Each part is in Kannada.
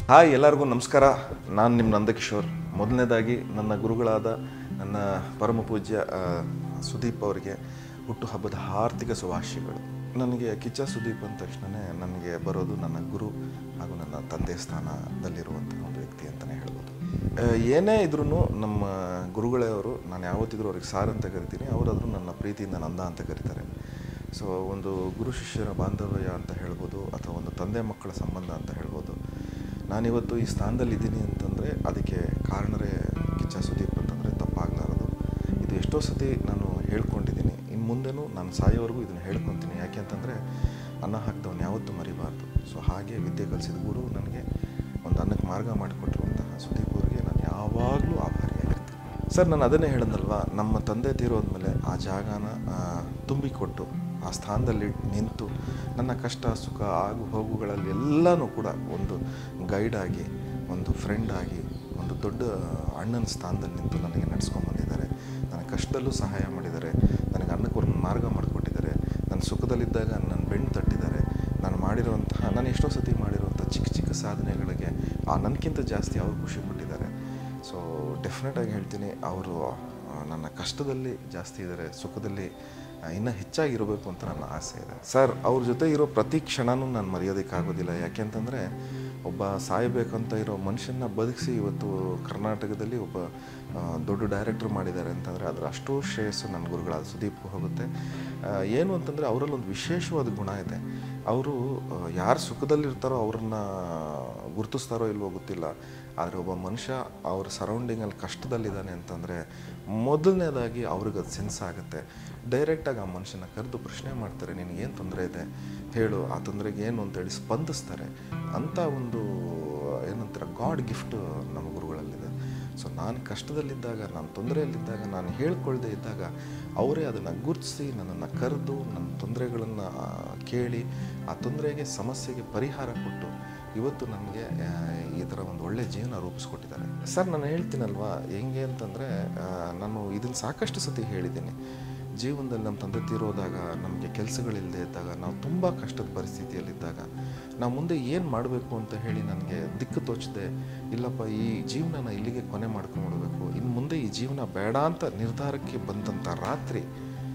ಹಾಯ್ ಎಲ್ಲರಿಗೂ ನಮಸ್ಕಾರ ನಾನು ನಿಮ್ಮ ನಂದಕಿಶೋರ್ ಮೊದಲನೇದಾಗಿ ನನ್ನ ಗುರುಗಳಾದ ನನ್ನ ಪರಮ ಪೂಜ್ಯ ಆ, ಸುದೀಪ್ ಅವರಿಗೆ ಹುಟ್ಟುಹಬ್ಬದ ಆರ್ಥಿಕ ಶುಭಾಶಯಗಳು ನನಗೆ ಕಿಚ್ಚ ಸುದೀಪ್ ಅಂದ ತಕ್ಷಣವೇ ನನಗೆ ಬರೋದು ನನ್ನ ಗುರು ಹಾಗೂ ನನ್ನ ತಂದೆ ಸ್ಥಾನದಲ್ಲಿರುವಂತಹ ಒಂದು ವ್ಯಕ್ತಿ ಅಂತಲೇ ಹೇಳ್ಬೋದು ಆ, ಏನೇ ಇದ್ರೂ ನಮ್ಮ ಗುರುಗಳವರು ನಾನು ಯಾವತ್ತಿದ್ರೂ ಅವ್ರಿಗೆ ಸಾರ್ ಅಂತ ಕರಿತೀನಿ ಅವರಾದರೂ ನನ್ನ ಪ್ರೀತಿಯಿಂದ ನಂದ ಅಂತ ಕರೀತಾರೆ ಸೊ ಒಂದು ಗುರು ಶಿಷ್ಯರ ಬಾಂಧವ್ಯ ಅಂತ ಹೇಳ್ಬೋದು ಅಥವಾ ಒಂದು ತಂದೆ ಮಕ್ಕಳ ಸಂಬಂಧ ಅಂತ ಹೇಳ್ಬೋದು ನಾನಿವತ್ತು ಈ ಸ್ಥಾನದಲ್ಲಿ ಇದ್ದೀನಿ ಅಂತಂದರೆ ಅದಕ್ಕೆ ಕಾರಣರೇ ಕಿಚ್ಚ ಸುದೀಪ್ ಅಂತಂದರೆ ತಪ್ಪಾಗಲಾರದು ಇದು ಎಷ್ಟೋ ಸತಿ ನಾನು ಹೇಳ್ಕೊಂಡಿದ್ದೀನಿ ಇನ್ನು ಮುಂದೆನೂ ನಾನು ಸಾಯೋವರೆಗೂ ಇದನ್ನು ಹೇಳ್ಕೊತೀನಿ ಯಾಕೆ ಅಂತಂದರೆ ಅನ್ನ ಹಾಕ್ದವನು ಯಾವತ್ತೂ ಮರಿಬಾರ್ದು ಸೊ ಹಾಗೆ ವಿದ್ಯೆ ಕಲಿಸಿದ ಗುರು ನನಗೆ ಒಂದು ಅನ್ನಕ್ಕೆ ಮಾರ್ಗ ಮಾಡಿಕೊಟ್ಟಿರುವಂತಹ ಸುದೀಪ್ ಅವರಿಗೆ ನಾನು ಯಾವಾಗಲೂ ಆಭಾರಿಯಾಗಿರ್ತೀನಿ ಸರ್ ನಾನು ಅದನ್ನೇ ಹೇಳಿದ್ನಲ್ವ ನಮ್ಮ ತಂದೆ ತೀರೋದ್ಮೇಲೆ ಆ ಜಾಗನ ಆ, ತುಂಬಿಕೊಟ್ಟು ಆ ಸ್ಥಾನದಲ್ಲಿ ನಿಂತು ನನ್ನ ಕಷ್ಟ ಸುಖ ಆಗು ಹೋಗುಗಳಲ್ಲಿ ಎಲ್ಲನೂ ಕೂಡ ಒಂದು ಗೈಡ್ ಆಗಿ ಒಂದು ಫ್ರೆಂಡ್ ಆಗಿ ಒಂದು ದೊಡ್ಡ ಅಣ್ಣನ ಸ್ಥಾನದಲ್ಲಿ ನಿಂತು ನನಗೆ ನಡೆಸ್ಕೊಂಡು ಬಂದಿದ್ದಾರೆ ನನ್ನ ಕಷ್ಟದಲ್ಲೂ ಸಹಾಯ ಮಾಡಿದ್ದಾರೆ ನನಗೆ ಅನ್ನಕ್ಕೆ ಒಂದು ಮಾರ್ಗ ಮಾಡಿಕೊಟ್ಟಿದ್ದಾರೆ ನನ್ನ ಸುಖದಲ್ಲಿದ್ದಾಗ ನನ್ನ ಬೆಣ್ಣು ತಟ್ಟಿದ್ದಾರೆ ನಾನು ಮಾಡಿರುವಂತಹ ನಾನು ಎಷ್ಟೋ ಸತಿ ಮಾಡಿರುವಂಥ ಚಿಕ್ಕ ಚಿಕ್ಕ ಸಾಧನೆಗಳಿಗೆ ಆ ನನಗಿಂತ ಜಾಸ್ತಿ ಅವರು ಖುಷಿ ಪಟ್ಟಿದ್ದಾರೆ ಸೊ ಡೆಫಿನೆಟಾಗಿ ಹೇಳ್ತೀನಿ ಅವರು ಆ, ನನ್ನ ಕಷ್ಟದಲ್ಲಿ ಜಾಸ್ತಿ ಇದ್ದಾರೆ ಸುಖದಲ್ಲಿ ಆ, ಇನ್ನೂ ಹೆಚ್ಚಾಗಿರಬೇಕು ಅಂತ ನನ್ನ ಆಸೆ ಇದೆ ಸರ್ ಅವ್ರ ಜೊತೆ ಇರೋ ಪ್ರತಿ ಕ್ಷಣನೂ ನಾನು ಮರೆಯೋದಕ್ಕಾಗೋದಿಲ್ಲ ಯಾಕೆಂತಂದರೆ ಒಬ್ಬ ಸಾಯಬೇಕಂತ ಇರೋ ಮನುಷ್ಯನ ಬದುಕಿಸಿ ಇವತ್ತು ಕರ್ನಾಟಕದಲ್ಲಿ ಒಬ್ಬ ಆ, ದೊಡ್ಡ ಡೈರೆಕ್ಟರ್ ಮಾಡಿದ್ದಾರೆ ಅಂತಂದರೆ ಅದರ ಅಷ್ಟೋ ಶ್ರೇಯಸ್ಸು ನನ್ನ ಗುರುಗಳಾದ ಸುದೀಪ್ ಹೋಗುತ್ತೆ ಆ, ಏನು ಅಂತಂದರೆ ಅವರಲ್ಲಿ ಒಂದು ವಿಶೇಷವಾದ ಗುಣ ಇದೆ ಅವರು ಯಾರು ಸುಖದಲ್ಲಿರ್ತಾರೋ ಅವ್ರನ್ನ ಗುರುತಿಸ್ತಾರೋ ಇಲ್ವೋ ಗೊತ್ತಿಲ್ಲ ಆದರೆ ಒಬ್ಬ ಮನುಷ್ಯ ಅವ್ರ ಸರೌಂಡಿಂಗಲ್ಲಿ ಕಷ್ಟದಲ್ಲಿದ್ದಾನೆ ಅಂತಂದರೆ ಮೊದಲನೇದಾಗಿ ಅವ್ರಿಗೆ ಅದು ಸೆನ್ಸ್ ಆಗುತ್ತೆ ಡೈರೆಕ್ಟಾಗಿ ಆ ಮನುಷ್ಯನ ಕರೆದು ಪ್ರಶ್ನೆ ಮಾಡ್ತಾರೆ ನಿನಗೇನು ತೊಂದರೆ ಇದೆ ಹೇಳು ಆ ತೊಂದರೆಗೆ ಏನು ಅಂತೇಳಿ ಸ್ಪಂದಿಸ್ತಾರೆ ಅಂಥ ಒಂದು ಏನಂತಾರೆ ಗಾಡ್ ಗಿಫ್ಟ್ ನಮ್ಮ ಗುರುಗಳಲ್ಲಿದೆ ಸೊ ನಾನು ಕಷ್ಟದಲ್ಲಿದ್ದಾಗ ನಾನು ತೊಂದರೆಯಲ್ಲಿದ್ದಾಗ ನಾನು ಹೇಳ್ಕೊಳ್ದೇ ಇದ್ದಾಗ ಅವರೇ ಅದನ್ನು ಗುರುತಿಸಿ ನನ್ನನ್ನು ಕರೆದು ನನ್ನ ತೊಂದರೆಗಳನ್ನು ಕೇಳಿ ಆ ತೊಂದರೆಗೆ ಸಮಸ್ಯೆಗೆ ಪರಿಹಾರ ಕೊಟ್ಟು ಇವತ್ತು ನನಗೆ ಆ, ಈ ಥರ ಒಂದು ಒಳ್ಳೆಯ ಜೀವನ ರೂಪಿಸ್ಕೊಟ್ಟಿದ್ದಾರೆ ಸರ್ ನಾನು ಹೇಳ್ತೀನಲ್ವಾ ಹೆಂಗೆ ಅಂತಂದರೆ ನಾನು ಇದನ್ನು ಸಾಕಷ್ಟು ಸತಿ ಹೇಳಿದ್ದೀನಿ ಜೀವನದಲ್ಲಿ ನಮ್ಮ ತಂದೆ ತೀರೋದಾಗ ನಮಗೆ ಕೆಲಸಗಳಿಲ್ಲದೆ ಇದ್ದಾಗ ನಾವು ತುಂಬ ಕಷ್ಟದ ಪರಿಸ್ಥಿತಿಯಲ್ಲಿದ್ದಾಗ ನಾವು ಮುಂದೆ ಏನು ಮಾಡಬೇಕು ಅಂತ ಹೇಳಿ ನನಗೆ ದಿಕ್ಕು ತೋಚದೆ ಇಲ್ಲಪ್ಪ ಈ ಜೀವನನ ಇಲ್ಲಿಗೆ ಕೊನೆ ಮಾಡ್ಕೊಂಡ್ಬಿಡ್ಬೇಕು ಇನ್ನು ಮುಂದೆ ಈ ಜೀವನ ಬೇಡ ಅಂತ ನಿರ್ಧಾರಕ್ಕೆ ಬಂದಂಥ ರಾತ್ರಿ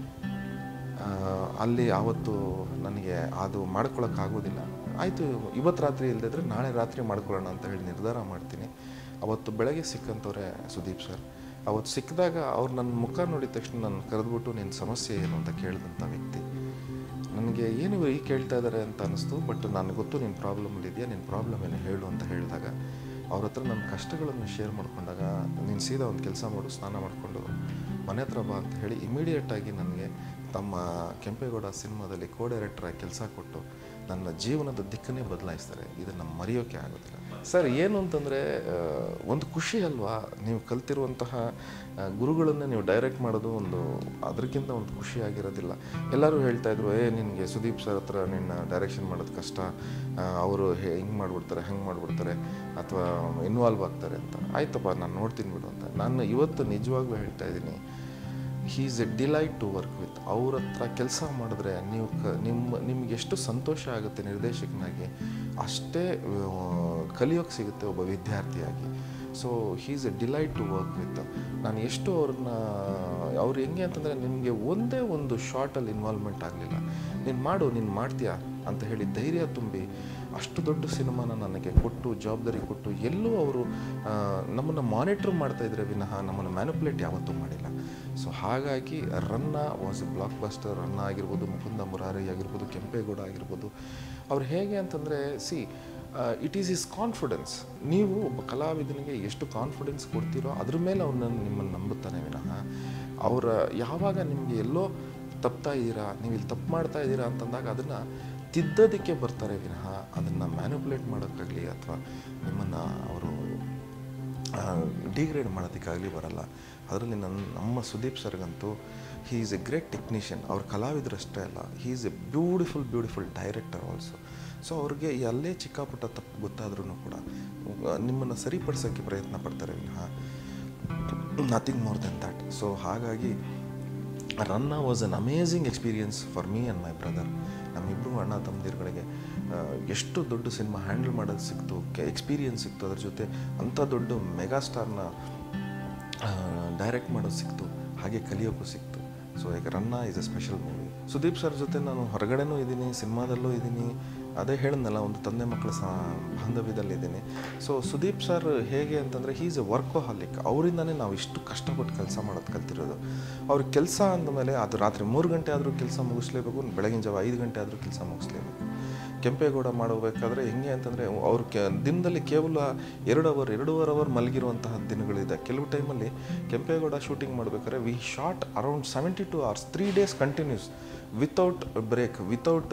ಆ, ಅಲ್ಲಿ ಆವತ್ತು ನನಗೆ ಅದು ಮಾಡ್ಕೊಳಕ್ಕಾಗೋದಿಲ್ಲ ಆಯಿತು ಇವತ್ತು ರಾತ್ರಿ ಇಲ್ಲದಿದ್ರೆ ನಾಳೆ ರಾತ್ರಿ ಮಾಡ್ಕೊಳ್ಳೋಣ ಅಂತ ಹೇಳಿ ನಿರ್ಧಾರ ಮಾಡ್ತೀನಿ ಅವತ್ತು ಬೆಳಗ್ಗೆ ಸಿಕ್ಕಂಥವ್ರೆ ಸುದೀಪ್ ಸರ್ ಅವತ್ತು ಸಿಕ್ಕಿದಾಗ ಅವ್ರು ನನ್ನ ಮುಖ ನೋಡಿದ ತಕ್ಷಣ ನನ್ನ ಕರೆದ್ಬಿಟ್ಟು ನಿನ್ನ ಸಮಸ್ಯೆ ಏನು ಅಂತ ಕೇಳಿದಂಥ ವ್ಯಕ್ತಿ ನನಗೆ ಏನು ಇವ್ರು ಈಗ ಕೇಳ್ತಾ ಇದ್ದಾರೆ ಅಂತ ಅನಿಸ್ತು ಬಟ್ ನನಗೆ ಗೊತ್ತು ನಿನ್ನ ಪ್ರಾಬ್ಲಮಲ್ಲಿ ಇದೆಯಾ ನಿನ್ನ ಪ್ರಾಬ್ಲಮ್ ಏನು ಹೇಳು ಅಂತ ಹೇಳಿದಾಗ ಅವ್ರ ಹತ್ರ ನನ್ನ ಕಷ್ಟಗಳನ್ನು ಶೇರ್ ಮಾಡ್ಕೊಂಡಾಗ ನೀನು ಸೀದಾ ಒಂದು ಕೆಲಸ ಮಾಡು ಸ್ನಾನ ಮಾಡಿಕೊಂಡು ಮನೆ ಹತ್ರ ಬಾ ಅಂತ ಹೇಳಿ ಇಮಿಡಿಯೇಟಾಗಿ ನನಗೆ ತಮ್ಮ ಕೆಂಪೇಗೌಡ ಸಿನಿಮಾದಲ್ಲಿ ಕೋ ಡೈರೆಕ್ಟ್ರಾಗಿ ಕೆಲಸ ಕೊಟ್ಟು ನನ್ನ ಜೀವನದ ದಿಕ್ಕನ್ನೇ ಬದಲಾಯಿಸ್ತಾರೆ ಇದನ್ನು ಮರೆಯೋಕ್ಕೆ ಆಗೋದಿಲ್ಲ ಸರ್ ಏನು ಅಂತಂದರೆ ಒಂದು ಖುಷಿ ಅಲ್ವಾ ನೀವು ಕಲ್ತಿರುವಂತಹ ಆ, ಗುರುಗಳನ್ನೇ ನೀವು ಡೈರೆಕ್ಟ್ ಮಾಡೋದು ಒಂದು ಅದಕ್ಕಿಂತ ಒಂದು ಖುಷಿ ಆಗಿರೋದಿಲ್ಲ ಎಲ್ಲರೂ ಹೇಳ್ತಾ ಇದ್ರು ಏ ನಿನಗೆ ಸುದೀಪ್ ಸರ್ ಹತ್ರ ನಿನ್ನ ಡೈರೆಕ್ಷನ್ ಮಾಡೋದು ಕಷ್ಟ ಅವರು ಹಿಂಗೆ ಮಾಡಿಬಿಡ್ತಾರೆ ಹಂಗೆ ಮಾಡಿಬಿಡ್ತಾರೆ ಅಥವಾ ಇನ್ವಾಲ್ವ್ ಆಗ್ತಾರೆ ಅಂತ ಆಯ್ತಪ್ಪ ನಾನು ನೋಡ್ತೀನಿ ಬಿಡು ಅಂತ ನಾನು ಇವತ್ತು ನಿಜವಾಗ್ಲೂ ಹೇಳ್ತಾ ಇದ್ದೀನಿ he is a delight to work with ಅವ್ರ ಹತ್ರ ಕೆಲಸ ಮಾಡಿದ್ರೆ ನೀವು ಕ ನಿಮ್ಮ ನಿಮ್ಗೆ ಎಷ್ಟು ಸಂತೋಷ ಆಗುತ್ತೆ ನಿರ್ದೇಶಕನಾಗಿ ಅಷ್ಟೇ ಕಲಿಯೋಕ್ಕೆ ಸಿಗುತ್ತೆ ಒಬ್ಬ ವಿದ್ಯಾರ್ಥಿಯಾಗಿ so he is a delight to work with ನಾನು ಎಷ್ಟು ಅವ್ರನ್ನ ಅವ್ರು ಹೆಂಗೆ ಅಂತಂದರೆ ನಿಮಗೆ ಒಂದೇ ಒಂದು ಶಾರ್ಟಲ್ಲಿ ಇನ್ವಾಲ್ವ್ಮೆಂಟ್ ಆಗಲಿಲ್ಲ ನೀನು ಮಾಡು ನೀನು ಮಾಡ್ತೀಯಾ ಅಂತ ಹೇಳಿ ಧೈರ್ಯ ತುಂಬಿ ಅಷ್ಟು ದೊಡ್ಡ ಸಿನಿಮಾನ ನನಗೆ ಕೊಟ್ಟು ಜವಾಬ್ದಾರಿ ಕೊಟ್ಟು ಎಲ್ಲೂ ಅವರು ನಮ್ಮನ್ನು ಮಾನಿಟ್ರ್ ಮಾಡ್ತಾ ಇದ್ರೆ ವಿನಃ ನಮ್ಮನ್ನು ಮ್ಯಾನುಪುಲೇಟ್ ಯಾವತ್ತೂ ಮಾಡಿಲ್ಲ ಸೊ ಹಾಗಾಗಿ Ranna was a blockbuster Ranna ಆಗಿರ್ಬೋದು ಮುಕುಂದ ಮುರಾರಿ ಆಗಿರ್ಬೋದು ಕೆಂಪೇಗೌಡ ಆಗಿರ್ಬೋದು ಅವ್ರು ಹೇಗೆ ಅಂತಂದರೆ see it is his confidence ನೀವು ಒಬ್ಬ ಕಲಾವಿದನಿಗೆ ಎಷ್ಟು ಕಾನ್ಫಿಡೆನ್ಸ್ ಕೊಡ್ತೀರೋ ಅದ್ರ ಮೇಲೆ ಅವನನ್ನು ನಿಮ್ಮನ್ನು ನಂಬುತ್ತಾನೆ ವಿನಃ ಅವರ ಯಾವಾಗ ನಿಮಗೆ ಎಲ್ಲೋ ತಪ್ತಾ ಇದ್ದೀರಾ ನೀವು ಇಲ್ಲಿ ತಪ್ಪು ಮಾಡ್ತಾ ಇದ್ದೀರಾ ಅಂತಂದಾಗ ಅದನ್ನು ತಿದ್ದೋದಕ್ಕೆ ಬರ್ತಾರೆ ವಿನಃ ಅದನ್ನು ಮ್ಯಾನುಪುಲೇಟ್ ಮಾಡೋಕ್ಕಾಗಲಿ ಅಥವಾ ನಿಮ್ಮನ್ನು ಅವರು ಡಿಗ್ರೇಡ್ ಮಾಡೋದಕ್ಕಾಗಲಿ ಬರಲ್ಲ ಅದರಲ್ಲಿ ನನ್ನ ನಮ್ಮ ಸುದೀಪ್ ಸರ್ಗಂತೂ he is a great technician ಅವ್ರ ಕಲಾವಿದರಷ್ಟೇ ಅಲ್ಲ he is a beautiful beautiful director also so ಅವ್ರಿಗೆ ಎಲ್ಲೇ ಚಿಕ್ಕ ಪುಟ್ಟ ತಪ್ಪು ಗೊತ್ತಾದ್ರೂ ಕೂಡ ನಿಮ್ಮನ್ನು ಸರಿಪಡಿಸೋಕ್ಕೆ ಪ್ರಯತ್ನ ಪಡ್ತಾರೆ ವಿನಃ nothing more than that so ಹಾಗಾಗಿ Ranna was an amazing experience for me and my brother ನಮ್ಮಿಬ್ಬರು ಅಣ್ಣ ತಮ್ಮದಿರುಗಳಿಗೆ ಎಷ್ಟು ದೊಡ್ಡ ಸಿನಿಮಾ ಹ್ಯಾಂಡಲ್ ಮಾಡೋದು ಸಿಕ್ತು ಎಕ್ಸ್ಪೀರಿಯನ್ಸ್ ಸಿಕ್ತು ಅದ್ರ ಜೊತೆ ಅಂಥ ದೊಡ್ಡ ಮೆಗಾಸ್ಟಾರ್ನ ಡೈರೆಕ್ಟ್ ಮಾಡೋದು ಸಿಕ್ತು ಹಾಗೆ ಕಲಿಯೋಕ್ಕೂ ಸಿಕ್ತು ಸೊ ಈಗ Ranna is a special movie Sudeep sir ಜೊತೆ ನಾನು ಹೊರಗಡೆನೂ ಇದ್ದೀನಿ ಸಿನಿಮಾದಲ್ಲೂ ಇದ್ದೀನಿ ಅದೇ ಹೇಳಿದ್ನಲ್ಲ ಒಂದು ತಂದೆ ಮಕ್ಕಳ ಸಹ ಬಾಂಧವ್ಯದಲ್ಲಿ ಇದ್ದೀನಿ ಸೊ ಸುದೀಪ್ ಸರ್ ಹೇಗೆ ಅಂತಂದರೆ ಹೀಸ್ ಎ ವರ್ಕೋಹಾಲಿಕ್ ಅವರಿಂದನೇ ನಾವು ಇಷ್ಟು ಕಷ್ಟಪಟ್ಟು ಕೆಲಸ ಮಾಡೋದು ಕಲ್ತಿರೋದು ಅವ್ರ ಕೆಲಸ ಅಂದಮೇಲೆ ಅದು ರಾತ್ರಿ ಮೂರು ಗಂಟೆ ಆದರೂ ಕೆಲಸ ಮುಗಿಸ್ಲೇಬೇಕು ಬೆಳಗಿನ ಜಾವ ಐದು ಗಂಟೆ ಆದರೂ ಕೆಲಸ ಮುಗಿಸ್ಲೇಬೇಕು ಕೆಂಪೇಗೌಡ ಮಾಡಬೇಕಾದ್ರೆ ಹೆಂಗೆ ಅಂತಂದರೆ ಅವ್ರು ಕೆ ದಿನದಲ್ಲಿ ಕೇವಲ ಎರಡು ಅವರ್ ಎರಡೂವರೆ ಅವರ್ ಮಲಗಿರುವಂತಹ ದಿನಗಳಿದೆ ಕೆಲವು ಟೈಮಲ್ಲಿ ಕೆಂಪೇಗೌಡ ಶೂಟಿಂಗ್ ಮಾಡಬೇಕಾದ್ರೆ we shot around seventy two hours three days continuous without break without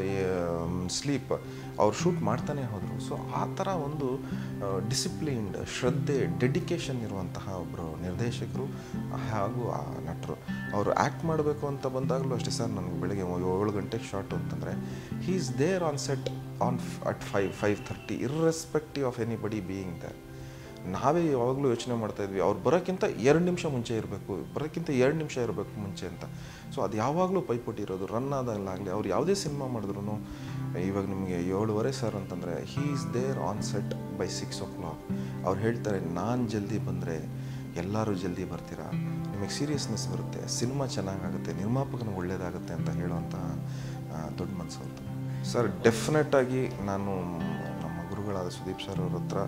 sleep ಅವ್ರು ಶೂಟ್ ಮಾಡ್ತಾನೆ ಹೋದರು ಸೊ ಆ ಥರ ಒಂದು ಡಿಸಿಪ್ಲಿನ್ಡ್ ಶ್ರದ್ಧೆ ಡೆಡಿಕೇಶನ್ ಇರುವಂತಹ ಒಬ್ಬರು ನಿರ್ದೇಶಕರು ಹಾಗೂ ಆ ನಟರು ಅವರು ಆ್ಯಕ್ಟ್ ಮಾಡಬೇಕು ಅಂತ ಬಂದಾಗಲೂ ಅಷ್ಟೇ ಸರ್ ನನಗೆ ಬೆಳಗ್ಗೆ ಏಳು ಗಂಟೆಗೆ ಶಾರ್ಟ್ ಅಂತಂದರೆ he is there on set on at five five thirty irrespective of anybody being there ನಾವೇ ಯಾವಾಗಲೂ ಯೋಚನೆ ಮಾಡ್ತಾ ಇದ್ವಿ ಅವ್ರು ಬರೋಕ್ಕಿಂತ ಎರಡು ನಿಮಿಷ ಮುಂಚೆ ಇರಬೇಕು ಬರೋಕ್ಕಿಂತ ಎರಡು ನಿಮಿಷ ಇರಬೇಕು ಮುಂಚೆ ಅಂತ ಸೊ ಅದು ಯಾವಾಗಲೂ ಪೈಪೋಟಿ ಇರೋದು ರನ್ ಆದಾಗಲಾಗಲಿ ಅವ್ರು ಯಾವುದೇ ಸಿನಿಮಾ ಮಾಡಿದ್ರು ಇವಾಗ ನಿಮಗೆ ಏಳುವರೆ ಸರ್ ಅಂತಂದರೆ he is there on set by six o'clock ಅವ್ರು ಹೇಳ್ತಾರೆ ನಾನು ಜಲ್ದಿ ಬಂದರೆ ಎಲ್ಲರೂ ಜಲ್ದಿ ಬರ್ತೀರಾ ನಿಮಗೆ ಸೀರಿಯಸ್ನೆಸ್ ಬರುತ್ತೆ ಸಿನಿಮಾ ಚೆನ್ನಾಗಾಗುತ್ತೆ ನಿರ್ಮಾಪಕನಿಗೆ ಒಳ್ಳೆಯದಾಗುತ್ತೆ ಅಂತ ಹೇಳುವಂಥ ದೊಡ್ಡ ಮನಸ್ಸು ಅಂತ ಸರ್ ಡೆಫಿನೆಟಾಗಿ ನಾನು ನಮ್ಮ ಗುರುಗಳಾದ ಸುದೀಪ್ ಸರ್ ಅವ್ರ ಹತ್ರ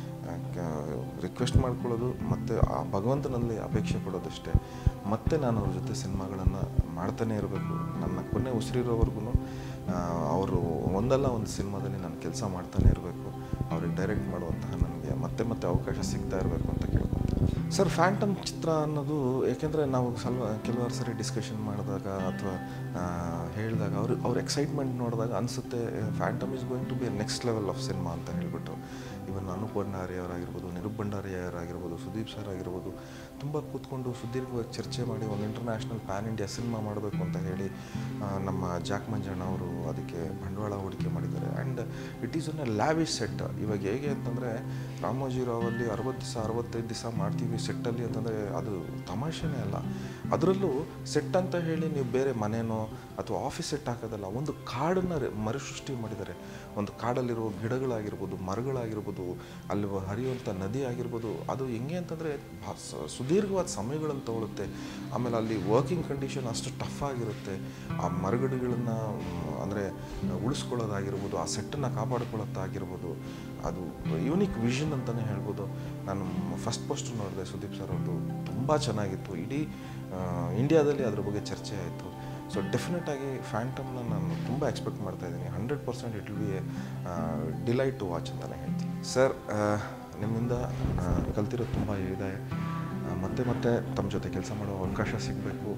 ರಿಕ್ವೆಸ್ಟ್ ಮಾಡ್ಕೊಳ್ಳೋದು ಮತ್ತು ಆ ಭಗವಂತನಲ್ಲಿ ಅಪೇಕ್ಷೆ ಪಡೋದಷ್ಟೇ ಮತ್ತೆ ನಾನು ಅವ್ರ ಜೊತೆ ಸಿನಿಮಾಗಳನ್ನು ಮಾಡ್ತಾನೆ ಇರಬೇಕು ನನ್ನ ಕೊನೆ ಉಸಿರಿರೋವರೆಗೂ ಅವರು ಒಂದಲ್ಲ ಒಂದು ಸಿನಿಮಾದಲ್ಲಿ ನಾನು ಕೆಲಸ ಮಾಡ್ತಾನೆ ಇರಬೇಕು ಅವ್ರಿಗೆ ಡೈರೆಕ್ಟ್ ಮಾಡುವಂತಹ ನನಗೆ ಮತ್ತೆ ಮತ್ತೆ ಅವಕಾಶ ಸಿಗ್ತಾ ಇರಬೇಕು ಅಂತ ಕೇಳ್ಕೊತೀನಿ ಸರ್ ಫ್ಯಾಂಟಮ್ ಚಿತ್ರ ಅನ್ನೋದು ಏಕೆಂದರೆ ನಾವು ಸ್ವಲ್ಪ ಕೆಲವಾರು ಸರಿ ಡಿಸ್ಕಷನ್ ಮಾಡಿದಾಗ ಅಥವಾ ಹೇಳಿದಾಗ ಅವರು ಅವ್ರ ಎಕ್ಸೈಟ್ಮೆಂಟ್ ನೋಡಿದಾಗ ಅನಿಸುತ್ತೆ Phantom is going to be next level of cinema ಅಂತ ಹೇಳ್ಬಿಟ್ಟು ಇವನ್ ಅನೂಪ್ ಭಂಡಾರಿ ಅವರಾಗಿರ್ಬೋದು ನಿರೂಪ್ ಭಂಡಾರಿ ಅವರಾಗಿರ್ಬೋದು ಸುದೀಪ್ ಸರ್ ಆಗಿರ್ಬೋದು ತುಂಬ ಕೂತ್ಕೊಂಡು ಸುದೀರ್ಘವಾಗಿ ಚರ್ಚೆ ಮಾಡಿ ಒಂದು ಇಂಟರ್ನ್ಯಾಷನಲ್ ಪ್ಯಾನ್ ಇಂಡಿಯಾ ಸಿನಿಮಾ ಮಾಡಬೇಕು ಅಂತ ಹೇಳಿ ಆ, ನಮ್ಮ ಜಾಕ್ ಮಂಜಣ್ಣ ಅವರು ಅದಕ್ಕೆ ಬಂಡವಾಳ ಹೂಡಿಕೆ ಮಾಡಿದ್ದಾರೆ and it is one a lavish set ಇವಾಗ ಹೇಗೆ ಅಂತಂದರೆ ರಾಮೋಜಿರಾವಲ್ಲಿ ಅರವತ್ತು ದಿವಸ ಅರವತ್ತೈದು ದಿವಸ ಮಾಡ್ತೀವಿ ಸೆಟ್ಟಲ್ಲಿ ಅಂತಂದರೆ ಅದು ತಮಾಷೆನೇ ಅಲ್ಲ ಅದರಲ್ಲೂ ಸೆಟ್ ಅಂತ ಹೇಳಿ ನೀವು ಬೇರೆ ಮನೆನೋ ಅಥವಾ ಆಫೀಸ್ ಸೆಟ್ ಹಾಕೋದಲ್ಲ ಒಂದು ಕಾಡನ್ನು ರೆ- ಮರುಸೃಷ್ಟಿ ಮಾಡಿದ್ದಾರೆ ಒಂದು ಕಾಡಲ್ಲಿರುವ ಗಿಡಗಳಾಗಿರ್ಬೋದು ಮರಗಳಾಗಿರ್ಬೋದು ಅಲ್ಲಿ ಹರಿಯುವಂಥ ನದಿ ಆಗಿರ್ಬೋದು ಅದು ಹೆಂಗೆ ಅಂತಂದರೆ ಸುದೀರ್ಘವಾದ ಸಮಯಗಳನ್ನು ತಗೊಳುತ್ತೆ ಆಮೇಲೆ ಅಲ್ಲಿ ವರ್ಕಿಂಗ್ ಕಂಡೀಷನ್ ಅಷ್ಟು ಟಫ್ ಆಗಿರುತ್ತೆ ಆ ಮರಗಿಡಗಳನ್ನು ಅಂದರೆ ಉಳಿಸ್ಕೊಳ್ಳೋದಾಗಿರ್ಬೋದು ಆ ಸೆಟ್ಟನ್ನು ಕಾಪಾಡ್ಕೊಳ್ಳೋದಾಗಿರ್ಬೋದು ಅದು ಯೂನಿಕ್ ವಿಷನ್ ಅಂತಲೇ ಹೇಳ್ಬೋದು ನಾನು ಫಸ್ಟ್ ಪೋಸ್ಟ್ ನೋಡಿದೆ ಸುದೀಪ್ ಸರ್ ಅವ್ರದ್ದು ತುಂಬ ಚೆನ್ನಾಗಿತ್ತು ಇಡೀ ಆ, ಇಂಡಿಯಾದಲ್ಲಿ ಅದ್ರ ಬಗ್ಗೆ ಚರ್ಚೆ ಆಯಿತು ಸೊ ಡೆಫಿನೆಟಾಗಿ ಫ್ಯಾಂಟಮ್ನ ನಾನು ತುಂಬ ಎಕ್ಸ್ಪೆಕ್ಟ್ ಮಾಡ್ತಾ ಇದ್ದೀನಿ hundred percent it will be delight to watch ಅಂತಲೇ ಹೇಳ್ತೀನಿ ಸರ್ ನಿಮ್ಮಿಂದ ಆ, ಕಲ್ತಿರೋದು ತುಂಬ ಇದೆ ಆ, ಮತ್ತೆ ಮತ್ತೆ ತಮ್ಮ ಜೊತೆ ಕೆಲಸ ಮಾಡೋ ಅವಕಾಶ ಸಿಗಬೇಕು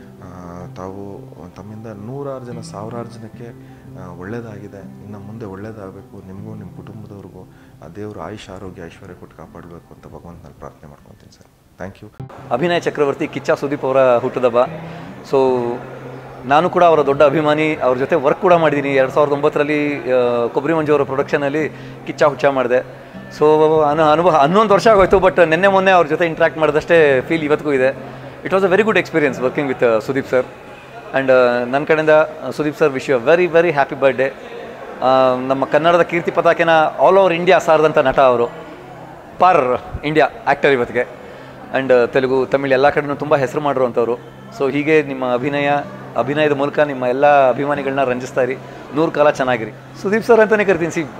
ತಾವು ತಮ್ಮಿಂದ ನೂರಾರು ಜನ ಸಾವಿರಾರು ಜನಕ್ಕೆ ಆ, ಒಳ್ಳೆಯದಾಗಿದೆ ಇನ್ನು ಮುಂದೆ ಒಳ್ಳೆಯದಾಗಬೇಕು ನಿಮಗೂ ನಿಮ್ಮ ಕುಟುಂಬದವ್ರಿಗೂ ಆ ದೇವರು ಆಯುಷ್ ಆರೋಗ್ಯ ಐಶ್ವರ್ಯ ಕೊಟ್ಟು ಕಾಪಾಡಬೇಕು ಅಂತ ಭಗವಂತನಲ್ಲಿ ಪ್ರಾರ್ಥನೆ ಮಾಡ್ಕೊತೀನಿ ಸರ್ ಥ್ಯಾಂಕ್ ಯು ಅಭಿನಯ ಚಕ್ರವರ್ತಿ ಕಿಚ್ಚ ಸುದೀಪ್ ಅವರ ಹುಟ್ಟುದಬ್ಬ ಸೊ ನಾನು ಕೂಡ ಅವರ ದೊಡ್ಡ ಅಭಿಮಾನಿ ಅವ್ರ ಜೊತೆ ವರ್ಕ್ ಕೂಡ ಮಾಡಿದ್ದೀನಿ ಎರಡು ಸಾವಿರದ ಒಂಬತ್ತರಲ್ಲಿ ಕೊಬ್ಬರಿ ಮಂಜು ಅವರ ಪ್ರೊಡಕ್ಷನಲ್ಲಿ ಕಿಚ್ಚ ಹುಚ್ಚ ಮಾಡಿದೆ ಸೊ ಅನು ಅನುಭವ ಹನ್ನೊಂದು ವರ್ಷ ಆಗೋಯ್ತು ಬಟ್ ನಿನ್ನೆ ಮೊನ್ನೆ ಅವ್ರ ಜೊತೆ ಇಂಟ್ರ್ಯಾಕ್ಟ್ ಮಾಡಿದಷ್ಟೇ ಫೀಲ್ ಇವತ್ತಿಗೂ ಇದೆ it was a very good experience working with Sudeep sir and ನನ್ನ ಕಡೆಯಿಂದ Sudeep sir wish you very very happy birthday ನಮ್ಮ ಕನ್ನಡದ ಕೀರ್ತಿ ಪತಾಕೆನ ಆಲ್ ಓವರ್ ಇಂಡಿಯಾ ಸಾರದಂಥ ನಟ ಅವರು ಪಾರ್ ಇಂಡಿಯಾ ಆ್ಯಕ್ಟರ್ ಇವತ್ತಿಗೆ ಆ್ಯಂಡ್ ತೆಲುಗು ತಮಿಳ್ ಎಲ್ಲ ಕಡೆನೂ ತುಂಬ ಹೆಸರು ಮಾಡಿರುವಂಥವ್ರು ಸೊ ಹೀಗೆ ನಿಮ್ಮ ಅಭಿನಯ ಅಭಿನಯದ ಮೂಲಕ ನಿಮ್ಮ ಎಲ್ಲ ಅಭಿಮಾನಿಗಳನ್ನ ರಂಜಿಸ್ತಾ ಇರಿ ನೂರು ಕಾಲ ಚೆನ್ನಾಗಿರಿ ಸುದೀಪ್ ಸರ್ ಅಂತಲೇ ಕರಿತೀನಿ ಸಿ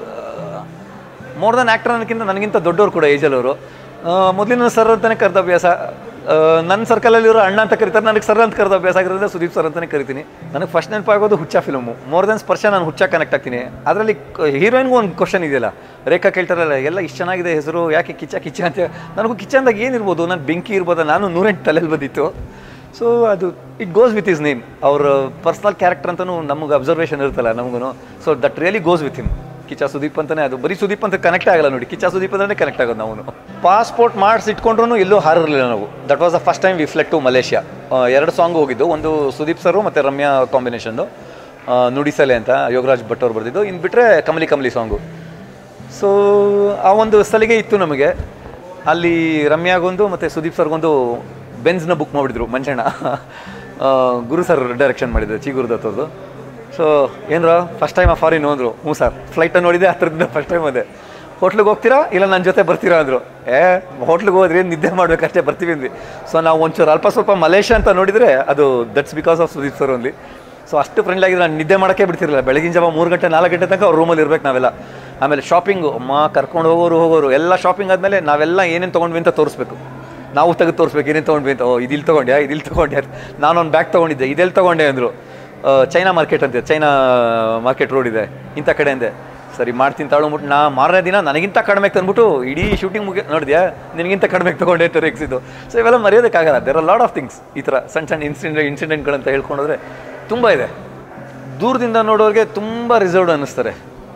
ಮೋರ್ ದನ್ ಆ್ಯಕ್ಟರ್ ಅನ್ನೋಕ್ಕಿಂತ ನನಗಿಂತ ದೊಡ್ಡವರು ಕೂಡ ಏಜಲ್ಲವರು ಮೊದಲಿನ ಸರ್ ಅಂತಲೇ ಕರೆದ ಅಭ್ಯಾಸ ನನ್ನ ಸರ್ಕಲಲ್ಲಿರೋ ಅಣ್ಣ ಅಂತ ಕರೀತಾರೆ ನನಗೆ ಸರ್ ಅಂತ ಕರೆದ ಅಭ್ಯಾಸ ಆಗಿರೋದ್ರಿಂದ ಸುದೀಪ್ ಸರ್ ಅಂತಲೇ ಕರಿತೀನಿ ನನಗೆ ಫಸ್ಟ್ ನೆನಪಾಗೋದು ಹುಚ್ಚ ಫಿಲಮು ಮೋರ್ ದೆನ್ ಸ್ಪರ್ಶ ನಾನು ಹುಚ್ಚ ಕನೆಕ್ಟ್ ಆಗ್ತೀನಿ ಅದರಲ್ಲಿ ಹೀರೋಯಿನ್ಗೂ ಒಂದು ಕ್ವಶನ್ ಇದೆಯಲ್ಲ ರೇಖಾ ಕೇಳ್ತಾರಲ್ಲ ಎಲ್ಲ ಇಷ್ಟು ಚೆನ್ನಾಗಿದೆ ಹೆಸರು ಯಾಕೆ ಕಿಚ್ಚ ಕಿಚ್ಚ ಅಂತ ನನಗೂ ಕಿಚ್ಚ ಅಂದಾಗ ಏನಿರ್ಬೋದು ನಾನು ಬೆಂಕಿ ಇರ್ಬೋದಾ ನಾನು ನೂರೆಂಟು ತಲೆಯಲ್ಲಿ ಬಂದಿತ್ತು ಸೊ ಅದು it goes with his name ಅವ್ರ ಪರ್ಸ್ನಲ್ ಕ್ಯಾರೆಕ್ಟರ್ ಅಂತಲೂ ನಮಗೆ ಅಬ್ಸರ್ವೇಷನ್ ಇರುತ್ತಲ್ಲ ನಮಗೂ so that really goes with him Kichcha Sudeep ಅಂತಾನೆ ಅದು ಬರೀ ಸುದೀಪ್ ಅಂತ ಕನೆಕ್ಟ್ ಆಗಲ್ಲ ನೋಡಿ ಕಿಚ್ಚ ಸುದೀಪ್ ಅಂದ್ರೆ ಕನೆಕ್ಟ್ ಆಗೋದು ನಾವು ಪಾಸ್ಪೋರ್ಟ್ ಮಾಡಿಸಿ ಇಟ್ಕೊಂಡ್ರು ಎಲ್ಲೂ ಹಾರಿರಲಿಲ್ಲ ನಾವು that was the first time we flew to Malaysia ಎರಡು ಸಾಂಗ್ ಹೋಗಿದ್ದು ಒಂದು ಸುದೀಪ್ ಸರು ಮತ್ತು ರಮ್ಯಾ ಕಾಂಬಿನೇಷನ್ದು ನುಡಿಸಲೆ ಅಂತ ಯೋಗರಾಜ್ ಭಟ್ ಅವ್ರು ಬರೆದಿದ್ದು ಇನ್ನು ಬಿಟ್ಟರೆ ಕಮಲಿ ಕಮಲಿ ಸಾಂಗು ಸೊ ಆ ಒಂದು ಸಲಿಗೆ ಇತ್ತು ನಮಗೆ ಅಲ್ಲಿ ರಮ್ಯಾಗೊಂದು ಮತ್ತು ಸುದೀಪ್ ಸರ್ಗೊಂದು ಬೆನ್ಸ್ನ ಬುಕ್ ಮಾಡಿಬಿಟ್ಟಿದ್ರು ಮಂಜಣ್ಣ ಗುರು ಸರ್ ಡೈರೆಕ್ಷನ್ ಮಾಡಿದ್ರು ಚಿ ಗುರುದತ್ ಅವ್ರದ್ದು ಸೊ ಏನರ ಫಸ್ಟ್ ಟೈಮ್ ಆ ಫಾರಿನ್ ಅಂದರು ಹ್ಞೂ ಸರ್ ಫ್ಲೈಟನ್ನು ನೋಡಿದೆ ಹತ್ರದಿಂದ ಫಸ್ಟ್ ಟೈಮ್ ಅದೇ ಹೋಟ್ಲಿಗೆ ಹೋಗ್ತೀರಾ ಇಲ್ಲ ನನ್ನ ಜೊತೆ ಬರ್ತೀರಾ ಅಂದರು ಏ ಹೋಟ್ಲಿಗೆ ಹೋದ್ರಿ ನಿದ್ದೆ ಮಾಡ್ಬೇಕಷ್ಟೇ ಬರ್ತೀವಿ ಅಂದ್ವಿ ಸೊ ನಾವು ಒಂಚೂರು ಅಲ್ಪ ಸ್ವಲ್ಪ ಮಲೇಷ್ಯಾ ಅಂತ ನೋಡಿದರೆ ಅದು that's because of Sudeep sir only so ಅಷ್ಟು ಫ್ರೆಂಡ್ಲಿ ಆಗಿದ್ರೆ ನಾನು ನಿದ್ದೆ ಮಾಡೋಕ್ಕೆ ಬಿಡ್ತಿರಲಿಲ್ಲ ಬೆಳಗಿನ ಜಾವ ಮೂರು ಗಂಟೆ ನಾಲ್ಕು ಗಂಟೆ ತನಕ ಅವ್ರ ರೂಮಲ್ಲಿ ಇರ್ಬೇಕು ನಾವೆಲ್ಲ ಆಮೇಲೆ ಶಾಪಿಂಗು ಅಮ್ಮ ಕರ್ಕೊಂಡು ಹೋಗೋರು ಹೋಗೋರು ಎಲ್ಲ ಶಾಪಿಂಗ್ ಆದಮೇಲೆ ನಾವೆಲ್ಲ ಏನೇನು ತೊಗೊಂಡ್ವಿ ಅಂತ ತೋರಿಸ್ಬೇಕು ನಾವು ತೆಗೆದು ತೋರಿಸ್ಬೇಕು ಏನೇನು ತೊಗೊಂಡ್ವಿ ಅಂತ ಓ ಇದಿಲ್ಲಿ ತೊಗೊಂಡ್ಯಾ ಇದಿಲ್ಲಿ ತೊಗೊಂಡ್ಯಾ ನಾನೊಂದು ಬ್ಯಾಗ್ ತೊಗೊಂಡಿದ್ದೆ ಇದೆಲ್ಲಿ ತೊಗೊಂಡೆ ಅಂದರು ಚೈನಾ ಮಾರ್ಕೆಟ್ ಅಂತೆ ಚೈನಾ ಮಾರ್ಕೆಟ್ ರೋಡ್ ಇದೆ ಇಂಥ ಕಡೆ ಅಂದೆ ಸರಿ ಮಾಡ್ತೀನಿ ತಗೊಂಡ್ಬಿಟ್ಟು ನಾ ಮಾರನೇ ದಿನ ನನಗಿಂತ ಕಡಿಮೆ ತಂದ್ಬಿಟ್ಟು ಇಡೀ ಶೂಟಿಂಗ್ ಮುಗಿ ನೋಡಿದ್ಯಾ ನಿನಗಿಂತ ಕಡಿಮೆ ತೊಗೊಂಡೆ ಅಂತ ರೆಕ್ಸಿದ್ದು ಸೊ ಇವೆಲ್ಲ ಮರೆಯೋದಕ್ಕಾಗಲ್ಲ there are lot of things ಈ ಥರ ಸಣ್ಣ ಸಣ್ಣ ಇನ್ಸಿಡೆಂಟ್ ಇನ್ಸಿಡೆಂಟ್ಗಳಂತ ಹೇಳ್ಕೊಂಡೋದ್ರೆ ತುಂಬ ಇದೆ ದೂರದಿಂದ ನೋಡೋರಿಗೆ ತುಂಬ ರಿಸರ್ವ್ಡ್ ಅನ್ನಿಸ್ತಾರೆ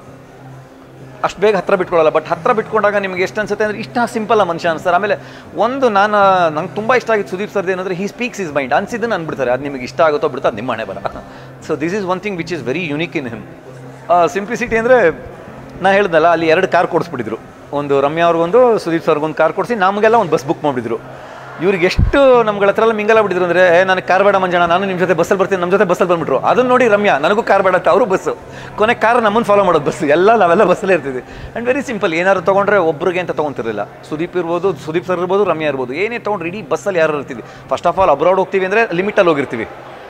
ಅಷ್ಟು ಬೇಗ ಹತ್ರ ಬಿಟ್ಕೊಳ್ಳಲ್ಲ ಬಟ್ ಹತ್ರ ಬಿಟ್ಕೊಂಡಾಗ ನಿಮಗೆ ಎಷ್ಟು ಅನ್ಸುತ್ತೆ ಅಂದರೆ ಇಷ್ಟ ಸಿಂಪಲ್ ಮನುಷ್ಯ ಅನ್ಸ್ತಾರೆ ಆಮೇಲೆ ಒಂದು ನಾನು ನಂಗೆ ತುಂಬ ಇಷ್ಟ ಆಗಿದ್ದು ಸುದೀಪ್ ಸರ್ದು ಏನಂದರೆ ಹಿ ಸ್ಪೀಕ್ಸ್ ಇಸ್ ಮೈಂಡ್ ಅನ್ಸಿದ್ದನ್ನು ಅಂದ್ಬಿಡ್ತಾರೆ ಅದು ನಿಮಗೆ ಇಷ್ಟ ಆಗುತ್ತೋ ಬಿಡುತ್ತೋ ಅದು ನಿಮ್ಮ ಹಣೆ ಬರ so this is one thing which is very unique in him simplicity ಅಂದರೆ ನಾ ಹೇಳ್ದಲ್ಲ ಅಲ್ಲಿ ಎರಡು ಕಾರ್ ಕೊಡಿಸ್ಬಿಟ್ಟಿದ್ರು ಒಂದು ರಮ್ಯಾ ಅವ್ರಿಗೊಂದು ಸುದೀಪ್ ಸರ್ಗೊಂದು ಕಾರ್ ಕೊಡಿಸಿ ನಮಗೆಲ್ಲ ಒಂದು ಬಸ್ ಬುಕ್ ಮಾಡಿಬಿಟ್ಟಿದ್ರು ಇವ್ರಿಗೆ ಎಷ್ಟು ನಮ್ಗಳ ಹತ್ರ ಎಲ್ಲ ಮಿಂಗಲ ಬಿಟ್ಟಿದ್ರು ಅಂದರೆ ನನಗೆ ಕಾರ್ ಬೇಡ ಮಂಜಣ್ಣ ನಾನು ನಿಮ್ಮ ಜೊತೆ ಬಸ್ಸಲ್ಲಿ ಬರ್ತೀನಿ ನಮ್ಮ ಜೊತೆ ಬಸ್ಸಲ್ಲಿ ಬಂದ್ಬಿಟ್ರು ಅದನ್ನ ನೋಡಿ ರಮ್ಯಾ ನನಗೂ ಕಾರ್ ಬೇಡ ಅಂತ ಅವರು ಬಸ್ಸು ಕೊನೆ ಕಾರ್ ನಮ್ಮನ್ನು ಫಾಲೋ ಮಾಡೋದು ಬಸ್ ಎಲ್ಲ ನಾವೆಲ್ಲ ಬಸ್ಸಲ್ಲೇ ಇರ್ತಿದ್ವಿ ಆ್ಯಂಡ್ ವೆರಿ ಸಿಂಪಲ್ ಏನಾದ್ರು ತೊಗೊಂಡ್ರೆ ಒಬ್ರಿಗೆ ಅಂತ ತೊಗೊಂತಿರಲಿಲ್ಲ ಸುದೀಪ್ ಇರ್ಬೋದು ಸುದೀಪ್ ಸರ್ ಇರ್ಬೋದು ರಮ್ಯಾ ಇರ್ಬೋದು ಏನೇ ತೊಗೊಂಡ್ರೆ ಇಡೀ ಬಸ್ಸಲ್ಲಿ ಯಾರು ಇರ್ತೀವಿ ಫಸ್ಟ್ ಆಫ್ ಆಲ್ ಅಬ್ರಾಡ್ ಹೋಗ್ತೀವಿ ಅಂದರೆ ಲಿಮಿಟಲ್ಲಿ ಹೋಗಿರ್ತೀವಿ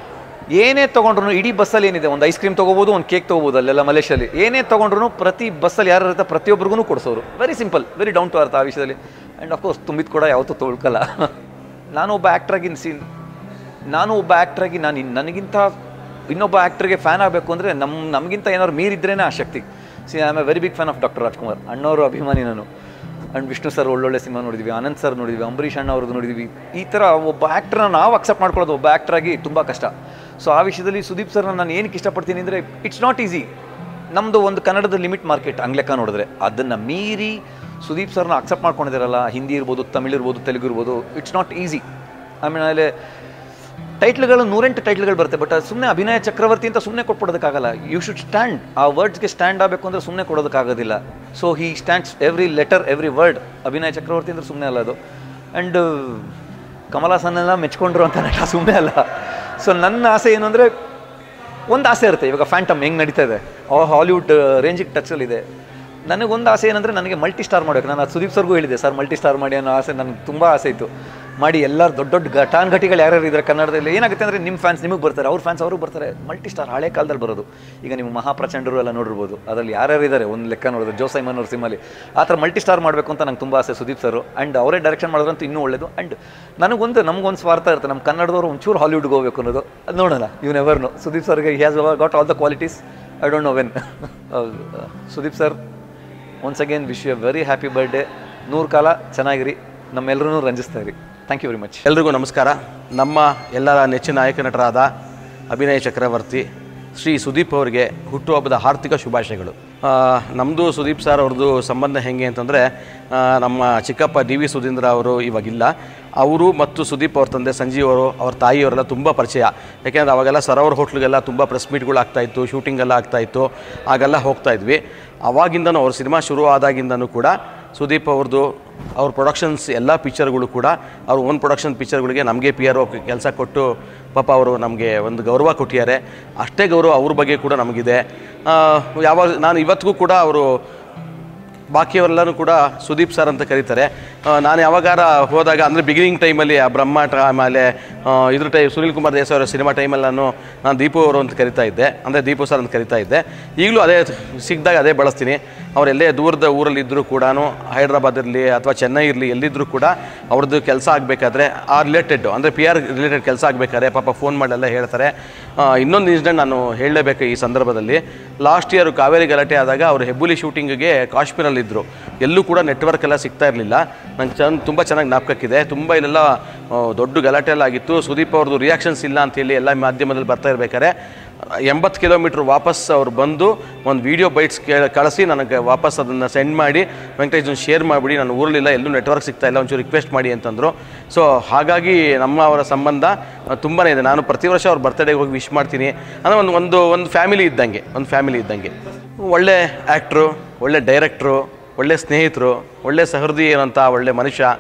ಏನೇ ತೊಗೊಂಡ್ರು ಇಡೀ ಬಸ್ಸಲ್ಲಿ ಏನಿದೆ ಒಂದು ಐಸ್ ಕ್ರೀಮ್ ತೊಗೋಬೋದು ಒಂದು ಕೇಕ್ ತೊಗೋಬೋದು ಅಲ್ಲೆಲ್ಲ ಮಲೇಷ್ಯಲ್ಲಿ ಏನೇ ತೊಗೊಂಡ್ರು ಪ್ರತಿ ಬಸ್ಸಲ್ಲಿ ಯಾರು ಇರುತ್ತೆ ಪ್ರತಿಯೊಬ್ಬರಿಗೂ ಕೊಡಿಸೋರು very simple very down to earth ಆ ವಿಷಯದಲ್ಲಿ ಆ್ಯಂಡ್ ಅಫ್ಕೋರ್ಸ್ ತುಂಬಿದ ಕೂಡ ಯಾವತ್ತೂ ತೊಳ್ಕಲ್ಲ ನಾನು ಒಬ್ಬ ಆ್ಯಕ್ಟ್ರಾಗಿ ಸೀನ್ ನಾನು ಒಬ್ಬ ಆ್ಯಕ್ಟ್ರಾಗಿ ನಾನು ಇನ್- ನನಗಿಂತ ಇನ್ನೊಬ್ಬ ಆ್ಯಕ್ಟ್ರಿಗೆ ಫ್ಯಾನ್ ಆಗಬೇಕು ಅಂದರೆ ನಮ್ಮ ನಮಗಿಂತ ಏನಾದ್ರು ಮೀರಿದ್ರೇ ಆ ಶಕ್ತಿ see I am a very big fan of doctor Rajkumar ಅಣ್ಣವರು ಅಭಿಮಾನಿ ನಾನು ಆ್ಯಂಡ್ ವಿಷ್ಣು ಸರ್ ಒಳ್ಳೊಳ್ಳೆ ಸಿನಿಮಾ ನೋಡಿದ್ವಿ ಆನಂದ್ ಸರ್ ನೋಡಿದ್ವಿ ಅಂಬರೀಷ್ ಅಣ್ಣ ಅವ್ರದ್ದು ನೋಡಿದ್ವಿ ಈ ಥರ ಒಬ್ಬ ಆ್ಯಕ್ಟ್ರನ್ನ ನಾವು ಅಕ್ಸೆಪ್ಟ್ ಮಾಡ್ಕೊಳ್ಳೋದು ಒಬ್ಬ ಆ್ಯಕ್ಟ್ರಾಗಿ ತುಂಬ ಕಷ್ಟ ಸೊ ಆ ವಿಷಯದಲ್ಲಿ ಸುದೀಪ್ ಸರ್ನ ನಾನು ಏನಕ್ಕೆ ಇಷ್ಟಪಡ್ತೀನಿ ಅಂದರೆ ಇಟ್ಸ್ ನಾಟ್ ಈಸಿ ನಮ್ಮದು ಒಂದು ಕನ್ನಡದ ಲಿಮಿಟ್ ಮಾರ್ಕೆಟ್ ಲೆಕ್ಕ ನೋಡಿದ್ರೆ ಅದನ್ನು ಮೀರಿ ಸುದೀಪ್ ಸರ್ನ ಅಕ್ಸೆಪ್ಟ್ ಮಾಡ್ಕೊಂಡಿದ್ದಾರಲ್ಲ ಹಿಂದಿ ಇರ್ಬೋದು ತಮಿಳ್ ಇರ್ಬೋದು ತೆಲುಗು ಇರ್ಬೋದು ಇಟ್ಸ್ ನಾಟ್ ಈಸಿ ಆಮೇಲೆ ಟೈಟ್ಲ್ಗಳು ನೂರೆಂಟು ಟೈಟ್ಲ್ಗಳು ಬರುತ್ತೆ ಬಟ್ ಸುಮ್ಮನೆ ಅಭಿನಯ ಚಕ್ರವರ್ತಿ ಅಂತ ಸುಮ್ಮನೆ ಕೊಟ್ಬಿಡೋದಕ್ಕಾಗಲ್ಲ ಯು ಶುಡ್ ಸ್ಟ್ಯಾಂಡ್ ಆ ವರ್ಡ್ಸ್ಗೆ ಸ್ಟ್ಯಾಂಡ್ ಆಗಬೇಕು ಅಂದರೆ ಸುಮ್ಮನೆ ಕೊಡೋದಕ್ಕಾಗೋದಿಲ್ಲ so he stands every letter every word ಅಭಿನಯ ಚಕ್ರವರ್ತಿ ಅಂದ್ರೆ ಸುಮ್ಮನೆ ಅಲ್ಲ ಅದು ಆ್ಯಂಡ್ ಕಮಲ್ ಹಾಸನ್ನೆಲ್ಲ ಮೆಚ್ಕೊಂಡ್ರು ಅಂತ ನಟ ಸುಮ್ಮನೆ ಅಲ್ಲ ಸೊ ನನ್ನ ಆಸೆ ಏನು ಅಂದರೆ ಒಂದು ಆಸೆ ಇರುತ್ತೆ ಇವಾಗ ಫ್ಯಾಂಟಮ್ ಹೆಂಗೆ ನಡೀತಾ ಇದೆ ಆ ಹಾಲಿವುಡ್ ರೇಂಜಿಗೆ ಟಚಲ್ಲಿದೆ ನನಗೊಂದು ಆಸೆ ಏನಂದರೆ ನನಗೆ ಮಲ್ಟಿ ಸ್ಟಾರ್ ಮಾಡಬೇಕು ನಾನು ಅದು ಸುದೀಪ್ ಸರ್ಗೂ ಹೇಳಿದೆ ಸರ್ ಮಲ್ಟಿ ಸ್ಟಾರ್ ಮಾಡಿ ಅನ್ನೋ ಆಸೆ ನನಗೆ ತುಂಬ ಆಸೆ ಇತ್ತು ಮಾಡಿ ಎಲ್ಲರೂ ದೊಡ್ಡ ದೊಡ್ಡ ಘಟಾನ್ ಘಟಿಗಳು ಯಾರ್ಯಾರು ಇದ್ದಾರೆ ಕನ್ನಡದಲ್ಲಿ ಏನಾಗುತ್ತೆ ಅಂದರೆ ನಿಮ್ಮ ಫ್ಯಾನ್ಸ್ ನಿಮಗೆ ಬರ್ತಾರೆ ಅವ್ರ ಫ್ಯಾನ್ಸ್ ಅವರು ಬರ್ತಾರೆ ಮಲ್ಟಿ ಸ್ಟಾರ್ ಹಳೆ ಕಾಲದಲ್ಲಿ ಬರೋದು ಈಗ ನೀವು ಮಹಾಪ್ರಚಂಡರು ಎಲ್ಲ ನೋಡಿರ್ಬೋದು ಅದರಲ್ಲಿ ಯಾರ್ಯಾರು ಇದ್ದಾರೆ ಒಂದು ಲೆಕ್ಕ ನೋಡಿದ್ರೆ ಜೋ ಸೈಮನ್ ಅವ್ರ ಸಿಮಲ್ಲಿ ಆ ಥರ ಮಲ್ಟಿ ಸ್ಟಾರ್ ಮಾಡಬೇಕು ಅಂತ ನಂಗೆ ತುಂಬ ಆಸೆ ಸುದೀಪ್ ಸರ್ ಆ್ಯಂಡ್ ಅವರೇ ಡೈರೆಕ್ಷನ್ ಮಾಡೋದಂತೂ ಇನ್ನೂ ಒಳ್ಳೇದು ಆ್ಯಂಡ್ ನನಗೊಂದು ನಮಗೊಂದು ಸ್ವಾರ್ಥ ಇರುತ್ತೆ ನಮ್ಮ ಕನ್ನಡದವರು ಒಂಚೂರು ಹಾಲಿವುಡ್ಗೆ ಹೋಗ್ಬೇಕು ಅನ್ನೋದು ಅದು ನೋಡೋಣ ಯು ನೆವರ್ ನೋ ಸುದೀಪ್ ಸರ್ಗೆ he has got all the qualities I don't know when Sudeep sir once again wish you very happy birthday ನೂರು ಕಾಲ ಚೆನ್ನಾಗಿರಿ ನಮ್ಮೆಲ್ಲರೂ ರಂಜಿಸ್ತಾ ಇರಿ ಥ್ಯಾಂಕ್ ಯು ವೆರಿ ಮಚ್ ಎಲ್ರಿಗೂ ನಮಸ್ಕಾರ ನಮ್ಮ ಎಲ್ಲರ ನೆಚ್ಚಿನ ನಾಯಕ ನಟರಾದ ಅಭಿನಯ ಚಕ್ರವರ್ತಿ ಶ್ರೀ ಸುದೀಪ್ ಅವರಿಗೆ ಹುಟ್ಟುಹಬ್ಬದ ಆರ್ಥಿಕ ಶುಭಾಶಯಗಳು ನಮ್ಮದು ಸುದೀಪ್ ಸರ್ ಅವ್ರದ್ದು ಸಂಬಂಧ ಹೆಂಗೆ ಅಂತಂದರೆ ನಮ್ಮ ಚಿಕ್ಕಪ್ಪ ಡಿ ವಿ ಸುಧೀಂದ್ರ ಅವರು ಇವಾಗಿಲ್ಲ ಅವರು ಮತ್ತು ಸುದೀಪ್ ಅವ್ರ ತಂದೆ ಸಂಜೀವ್ ಅವರು ಅವ್ರ ತಾಯಿಯವರೆಲ್ಲ ತುಂಬ ಪರಿಚಯ ಯಾಕೆಂದರೆ ಅವಾಗೆಲ್ಲ ಸರ್ ಅವ್ರ ಹೋಟ್ಲಿಗೆಲ್ಲ ತುಂಬ ಪ್ರೆಸ್ ಮೀಟ್ಗಳು ಆಗ್ತಾಯಿತ್ತು ಶೂಟಿಂಗ್ ಎಲ್ಲ ಆಗ್ತಾಯಿತ್ತು ಆಗೆಲ್ಲ ಹೋಗ್ತಾ ಇದ್ವಿ ಅವಾಗಿಂದನೂ ಅವ್ರ ಸಿನಿಮಾ ಶುರು ಆದಾಗಿಂದನೂ ಕೂಡ ಸುದೀಪ್ ಅವ್ರದ್ದು ಅವ್ರ ಪ್ರೊಡಕ್ಷನ್ಸ್ ಎಲ್ಲ ಪಿಕ್ಚರ್ಗಳು ಕೂಡ ಅವ್ರ ಓನ್ ಪ್ರೊಡಕ್ಷನ್ ಪಿಕ್ಚರ್ಗಳಿಗೆ ನಮಗೆ ಪಿ ಆರ್ ಒ ಕೆಲಸ ಕೊಟ್ಟು ಪಾಪ ಅವರು ನಮಗೆ ಒಂದು ಗೌರವ ಕೊಟ್ಟಿದ್ದಾರೆ ಅಷ್ಟೇ ಗೌರವ ಅವ್ರ ಬಗ್ಗೆ ಕೂಡ ನಮಗಿದೆ ಆ, ಯಾವಾಗ ನಾನು ಇವತ್ತಿಗೂ ಕೂಡ ಅವರು ಬಾಕಿಯವರೆಲ್ಲನೂ ಕೂಡ ಸುದೀಪ್ ಸರ್ ಅಂತ ಕರೀತಾರೆ ಆ, ನಾನು ಯಾವಾಗಾರ ಹೋದಾಗ ಅಂದರೆ ಬಿಗಿನಿಂಗ್ ಟೈಮಲ್ಲಿ ಆ ಬ್ರಹ್ಮಾಟ ಆಮೇಲೆ ಆ, ಇದ್ರ ಟೈ ಸುನಿಲ್ ಕುಮಾರ್ ದೇಸಾಯಿ ಅವರ ಸಿನಿಮಾ ಟೈಮಲ್ಲಿ ನಾನು ನಾನು ದೀಪು ಅವರು ಅಂತ ಕರಿತಾ ಇದ್ದೆ ಅಂದರೆ ದೀಪು ಸರ್ ಅಂತ ಕರಿತಾ ಇದ್ದೆ ಈಗಲೂ ಅದೇ ಸಿಕ್ಕಿದಾಗ ಅದೇ ಬಳಸ್ತೀನಿ ಅವರೆಲ್ಲೇ ದೂರದ ಊರಲ್ಲಿ ಇದ್ದರೂ ಕೂಡ ಹೈದ್ರಾಬಾದ್ ಇರಲಿ ಅಥವಾ ಚೆನ್ನೈ ಇರಲಿ ಎಲ್ಲಿದ್ದರೂ ಕೂಡ ಅವ್ರದ್ದು ಕೆಲಸ ಆಗಬೇಕಾದ್ರೆ ಆ ರಿಲೇಟೆಡ್ ಅಂದರೆ ಪಿ ಆರ್ ರಿಲೇಟೆಡ್ ಕೆಲಸ ಆಗಬೇಕಾದ್ರೆ ಪಾಪ ಫೋನ್ ಮಾಡೆಲ್ಲ ಹೇಳ್ತಾರೆ ಆ, ಇನ್ನೊಂದು ಇನ್ಸಿಡೆಂಟ್ ನಾನು ಹೇಳಲೇಬೇಕು ಈ ಸಂದರ್ಭದಲ್ಲಿ ಲಾಸ್ಟ್ ಇಯರ್ ಕಾವೇರಿ ಗಲಾಟೆ ಆದಾಗ ಅವರು ಹೆಬ್ಬುಲಿ ಶೂಟಿಂಗಿಗೆ ಕಾಶ್ಮೀರಲ್ಲಿದ್ದರು ಎಲ್ಲೂ ಕೂಡ ನೆಟ್ವರ್ಕ್ ಎಲ್ಲ ಸಿಗ್ತಾ ಇರಲಿಲ್ಲ ನಂಗೆ ಚೆನ್ನ ತುಂಬ ಚೆನ್ನಾಗಿ ಜ್ಞಾಪಕಕ್ಕಿದೆ ತುಂಬ ಇಲ್ಲೆಲ್ಲ ಆ, ದೊಡ್ಡ ಗಲಾಟೆ ಎಲ್ಲ ಆಗಿತ್ತು ಸುದೀಪ್ ಅವ್ರದ್ದು ರಿಯಾಕ್ಷನ್ಸ್ ಇಲ್ಲ ಅಂತೇಳಿ ಎಲ್ಲ ಮಾಧ್ಯಮದಲ್ಲಿ ಬರ್ತಾ ಇರ್ಬೇಕಾದ್ರೆ ಎಂಬತ್ತು ಕಿಲೋಮೀಟ್ರ್ ವಾಪಸ್ ಅವ್ರು ಬಂದು ಒಂದು ವೀಡಿಯೋ ಬೈಟ್ಸ್ ಕೇ ಕಳಿಸಿ ನನಗೆ ವಾಪಸ್ ಅದನ್ನು ಸೆಂಡ್ ಮಾಡಿ ವೆಂಕಟೇಶ್ ಶೇರ್ ಮಾಡಿಬಿಡಿ ನಾನು ಊರಲ್ಲಿಲ್ಲ ಎಲ್ಲೂ ನೆಟ್ವರ್ಕ್ ಸಿಗ್ತಾ ಇಲ್ಲ ಒಂಚೂರು ರಿಕ್ವೆಸ್ಟ್ ಮಾಡಿ ಅಂತಂದರು ಸೊ ಹಾಗಾಗಿ ನಮ್ಮ ಅವರ ಸಂಬಂಧ ತುಂಬಾ ಇದೆ ನಾನು ಪ್ರತಿ ವರ್ಷ ಅವ್ರ ಬರ್ತ್ಡೇಗೆ ಹೋಗಿ ವಿಶ್ ಮಾಡ್ತೀನಿ ಅಂದರೆ ಒಂದು ಒಂದು ಒಂದು ಫ್ಯಾಮಿಲಿ ಇದ್ದಂಗೆ ಒಂದು ಫ್ಯಾಮಿಲಿ ಇದ್ದಂಗೆ ಒಳ್ಳೆ ಆ್ಯಕ್ಟ್ರು ಒಳ್ಳೆ ಡೈರೆಕ್ಟ್ರು ಒಳ್ಳೆ ಸ್ನೇಹಿತರು ಒಳ್ಳೆ ಸಹೃದಯಿ ಇರೋಂಥ ಒಳ್ಳೆ ಮನುಷ್ಯ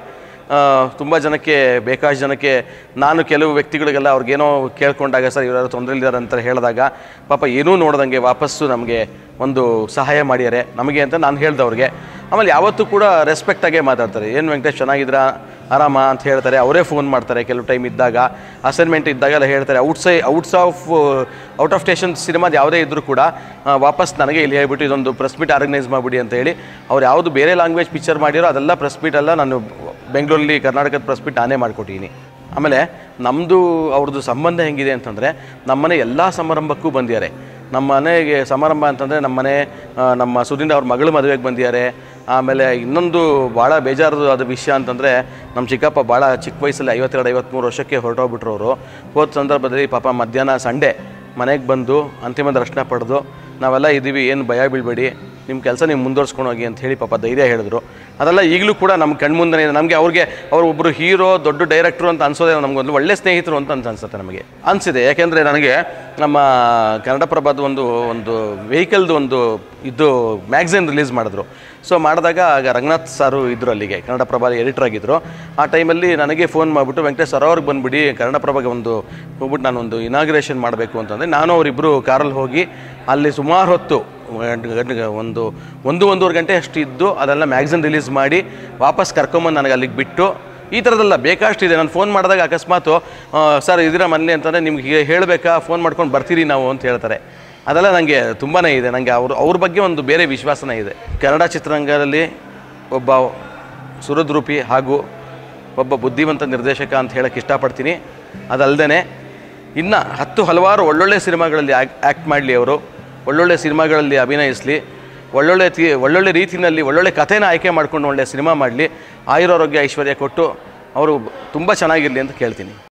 ತುಂಬ ಜನಕ್ಕೆ ಬೇಕಾದಷ್ಟು ಜನಕ್ಕೆ ನಾನು ಕೆಲವು ವ್ಯಕ್ತಿಗಳಿಗೆಲ್ಲ ಅವ್ರಿಗೇನೋ ಕೇಳ್ಕೊಂಡಾಗ ಸರ್ ಇವರಾರು ತೊಂದರೆಲಿದ್ದಾರೆ ಅಂತ ಹೇಳಿದಾಗ ಪಾಪ ಏನೂ ನೋಡ್ದಂಗೆ ವಾಪಸ್ಸು ನಮಗೆ ಒಂದು ಸಹಾಯ ಮಾಡ್ಯಾರೆ ನಮಗೆ ಅಂತ ನಾನು ಹೇಳ್ದೆ ಅವ್ರಿಗೆ ಆಮೇಲೆ ಯಾವತ್ತೂ ಕೂಡ ರೆಸ್ಪೆಕ್ಟಾಗೇ ಮಾತಾಡ್ತಾರೆ ಏನು ವೆಂಕಟೇಶ್ ಚೆನ್ನಾಗಿದ್ರಾ ಆರಾಮ ಅಂತ ಹೇಳ್ತಾರೆ ಅವರೇ ಫೋನ್ ಮಾಡ್ತಾರೆ ಕೆಲವು ಟೈಮ್ ಇದ್ದಾಗ ಅಸೈನ್ಮೆಂಟ್ ಇದ್ದಾಗೆಲ್ಲ ಹೇಳ್ತಾರೆ ಔಟ್ಸೈ ಔಟ್ಸ್ ಆಫ್ ಔಟ್ ಆಫ್ ಸ್ಟೇಷನ್ ಸಿನಿಮಾದ ಯಾವುದೇ ಇದ್ದರೂ ಕೂಡ ಆ, ವಾಪಸ್ ನನಗೆ ಇಲ್ಲಿ ಹೇಳ್ಬಿಟ್ಟು ಇದೊಂದು ಪ್ರೆಸ್ ಮೀಟ್ ಆರ್ಗನೈಸ್ ಮಾಡಿಬಿಡಿ ಅಂತ ಹೇಳಿ ಅವ್ರು ಯಾವುದು ಬೇರೆ ಲ್ಯಾಂಗ್ವೇಜ್ ಪಿಕ್ಚರ್ ಮಾಡಿರೋ ಅದೆಲ್ಲ ಪ್ರೆಸ್ ಮೀಟ್ ಎಲ್ಲ ನಾನು ಬೆಂಗಳೂರಲ್ಲಿ ಕರ್ನಾಟಕದ ಪ್ರೆಸ್ ಮೀಟ್ ನಾನೇ ಮಾಡಿಕೊಟ್ಟಿದ್ದೀನಿ ಆಮೇಲೆ ನಮ್ಮದು ಅವ್ರದ್ದು ಸಂಬಂಧ ಹೆಂಗಿದೆ ಅಂತಂದರೆ ನಮ್ಮನೆ ಎಲ್ಲ ಸಮಾರಂಭಕ್ಕೂ ಬಂದಿದ್ದಾರೆ ನಮ್ಮ ಮನೆಗೆ ಸಮಾರಂಭ ಅಂತಂದರೆ ನಮ್ಮ ಮನೆ ಆ, ನಮ್ಮ ಸುದಿಂದ ಅವ್ರ ಮಗಳ ಮದುವೆಗೆ ಬಂದಿದ್ದಾರೆ ಆಮೇಲೆ ಇನ್ನೊಂದು ಭಾಳ ಬೇಜಾರದು ಆದ ವಿಷಯ ಅಂತಂದರೆ ನಮ್ಮ ಚಿಕ್ಕಪ್ಪ ಭಾಳ ಚಿಕ್ಕ ವಯಸ್ಸಲ್ಲಿ ಐವತ್ತೆರಡು ಐವತ್ತ್ಮೂರು ವರ್ಷಕ್ಕೆ ಹೊರಟೋಗ್ಬಿಟ್ರು ಅವರು ಹೋದ ಸಂದರ್ಭದಲ್ಲಿ ಪಾಪ ಮಧ್ಯಾಹ್ನ ಸಂಡೇ ಮನೆಗೆ ಬಂದು ಅಂತಿಮ ದರ್ಶನ ಪಡೆದು ನಾವೆಲ್ಲ ಇದ್ದೀವಿ ಏನು ಭಯ ಬೀಳಬೇಡಿ ನಿಮ್ಮ ಕೆಲಸ ನೀವು ಮುಂದುವರ್ಸ್ಕೊಂಡು ಹೋಗಿ ಅಂತ ಹೇಳಿ ಪಾಪ ಧೈರ್ಯ ಹೇಳಿದ್ರು ಅದೆಲ್ಲ ಈಗಲೂ ಕೂಡ ನಮ್ಮ ಕಣ್ಮುಂದೆ ನಮಗೆ ಅವ್ರಿಗೆ ಅವ್ರು ಒಬ್ಬರು ಹೀರೋ ದೊಡ್ಡ ಡೈರೆಕ್ಟ್ರು ಅಂತ ಅನ್ಸೋದೇ ನಮಗೊಂದು ಒಳ್ಳೆ ಸ್ನೇಹಿತರು ಅಂತ ಅಂತ ಅನ್ಸುತ್ತೆ ನಮಗೆ ಅನಿಸಿದೆ ಯಾಕೆಂದರೆ ನನಗೆ ನಮ್ಮ ಕನ್ನಡಪ್ರಭದ ಒಂದು ಒಂದು ವೆಹಿಕಲ್ದು ಒಂದು ಇದು ಮ್ಯಾಗ್ಝಿನ್ ರಿಲೀಸ್ ಮಾಡಿದ್ರು ಸೊ ಮಾಡಿದಾಗ ಆಗ ರಂಗನಾಥ್ ಸಾರು ಇದ್ದರು ಅಲ್ಲಿಗೆ ಕನ್ನಡಪ್ರಭ ಎಡಿಟರ್ ಆಗಿದ್ದರು ಆ ಟೈಮಲ್ಲಿ ನನಗೆ ಫೋನ್ ಮಾಡಿಬಿಟ್ಟು ವೆಂಕಟೇಶ್ ಸರ್ ಅವ್ರಿಗೆ ಬಂದುಬಿಡಿ ಕನ್ನಡಪ್ರಭಗೆ ಒಂದು ಹೋಗ್ಬಿಟ್ಟು ನಾನು ಒಂದು ಇನಾಗ್ರೇಷನ್ ಮಾಡಬೇಕು ಅಂತಂದರೆ ನಾನು ಅವರಿಬ್ಬರು ಕಾರಲ್ಲಿ ಹೋಗಿ ಅಲ್ಲಿ ಸುಮಾರು ಹೊತ್ತು ಗಂಟೆ- ಗಂಟೆ- ಒಂದು ಒಂದು ಒಂದೂವರೆ ಗಂಟೆ ಅಷ್ಟು ಇದ್ದು ಅದೆಲ್ಲ ಮ್ಯಾಗ್ಝಿನ್ ರಿಲೀಸ್ ಮಾಡಿ ವಾಪಸ್ ಕರ್ಕೊಂಬಂದು ನನಗೆ ಅಲ್ಲಿಗೆ ಬಿಟ್ಟು ಈ ಥರದ್ದೆಲ್ಲ ಬೇಕಷ್ಟಿದೆ ನಾನು ಫೋನ್ ಮಾಡಿದಾಗ ಅಕಸ್ಮಾತು ಆ, ಸರ್ ಇದ್ದೀರಾ ಮನೇಲಿ ಅಂತಂದರೆ ನಿಮ್ಗೆ ಹೇಳಬೇಕಾ ಫೋನ್ ಮಾಡ್ಕೊಂಡು ಬರ್ತೀರಿ ನಾವು ಅಂತ ಹೇಳ್ತಾರೆ ಅದೆಲ್ಲ ನನಗೆ ತುಂಬಾ ಇದೆ ನನಗೆ ಅವ್ರ ಅವ್ರ ಬಗ್ಗೆ ಒಂದು ಬೇರೆ ವಿಶ್ವಾಸನೇ ಇದೆ ಕನ್ನಡ ಚಿತ್ರರಂಗದಲ್ಲಿ ಒಬ್ಬ ಸುಹೃದ್ರೂಪಿ ಹಾಗೂ ಒಬ್ಬ ಬುದ್ಧಿವಂತ ನಿರ್ದೇಶಕ ಅಂತ ಹೇಳಕ್ಕೆ ಇಷ್ಟಪಡ್ತೀನಿ ಅದಲ್ಲದೆ ಇನ್ನು ಹತ್ತು ಹಲವಾರು ಒಳ್ಳೊಳ್ಳೆ ಸಿನಿಮಾಗಳಲ್ಲಿ ಆ್ಯಕ್ಟ್ ಮಾಡಲಿ ಅವರು ಒಳ್ಳೊಳ್ಳೆ ಸಿನಿಮಾಗಳಲ್ಲಿ ಅಭಿನಯಿಸಲಿ ಒಳ್ಳೊಳ್ಳೆ ತಿ ಒಳ್ಳೊಳ್ಳೆ ರೀತಿಯಲ್ಲಿ ಒಳ್ಳೊಳ್ಳೆ ಕಥೆನ ಆಯ್ಕೆ ಮಾಡ್ಕೊಂಡು ಒಳ್ಳೆ ಸಿನಿಮಾ ಮಾಡಲಿ ಆಯುರಾರೋಗ್ಯ ಐಶ್ವರ್ಯ ಕೊಟ್ಟು ಅವರು ತುಂಬ ಚೆನ್ನಾಗಿರಲಿ ಅಂತ ಕೇಳ್ತೀನಿ